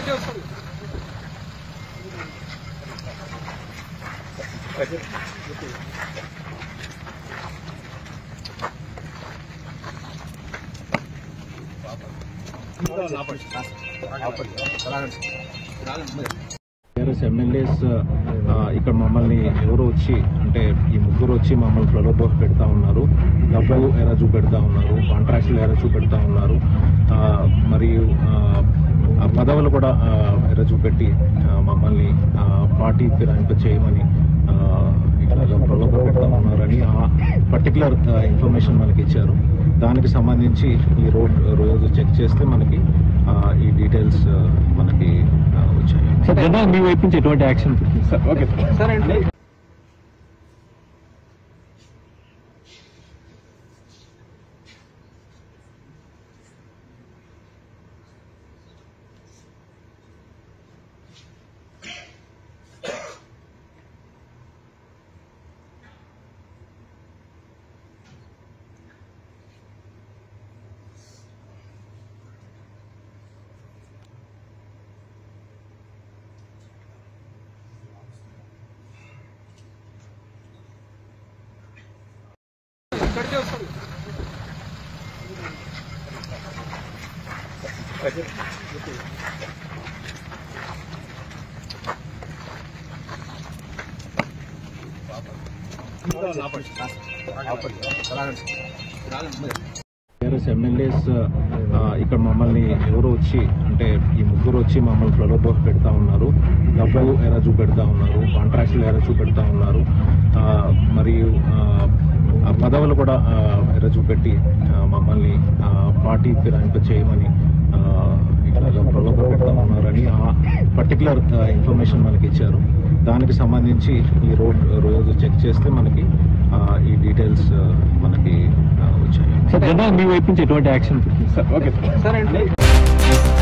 TRS MLAs ఆ, ఇక్కడ మమ్మల్ని ఎవరు వచ్చి అంటే ఈ ముగ్గురు వచ్చి మమ్మల్ని ప్రలోభ పెడతా ఉన్నారు డబ్బులు ఎరా చూపెడతా ఉన్నారు కాంట్రాక్టులు ఎరా చూపెడతా ఉన్నారు ఆ, మరియు ఆ, ఆ పదవులు కూడా ఆ, ఎర చూపెట్టి ఆ, మమ్మల్ని ఆ, పార్టీ ఫిరాయింప చేయమని ఆ, ఇక్కడ ప్రలోభ పెడతా ఉన్నారని ఆ పర్టికులర్ ఇన్ఫర్మేషన్ మనకి ఇచ్చారు దానికి సంబంధించి ఈ రోడ్ రోజు చెక్ చేస్తే మనకి ఆ, ఈ డీటెయిల్స్ ఆ, మనకి ఆ, వచ్చాయి సార్ జనరల్ మీ వైపు నుంచి ఎటువంటి action sir okay sir TRS MLAs ఆ, ఇక్కడ మమ్మల్ని ఎవరు వచ్చి అంటే ఈ ముగ్గురు వచ్చి మమ్మల్ని ప్రలోభ పెడతా ఉన్నారు డబ్బులు ఎరా చూపెడతా ఉన్నారు కాంట్రాక్టులు ఎరా చూపెడతా ఉన్నారు ఆ, మరియు ఆ, ఆ పదవులు కూడా ఆ, ఎర చూపెట్టి ఆ, మమ్మల్ని ఆ, పార్టీ ఫిరాయింప చేయమని ఆ, ఇక్కడ ప్రలోభ పెడతా ఉన్నారని ఆ పర్టికులర్ ఇన్ఫర్మేషన్ మనకి ఇచ్చారు దానికి సంబంధించి ఈ రోడ్ రోజు చెక్ చేస్తే మనకి ఆ, ఈ డీటెయిల్స్ ఆ, మనకి ఆ, వచ్చాయి సార్ జనరల్ మీ వైపు నుంచి ఎటువంటి యాక్షన్ సార్ ఓకే సార్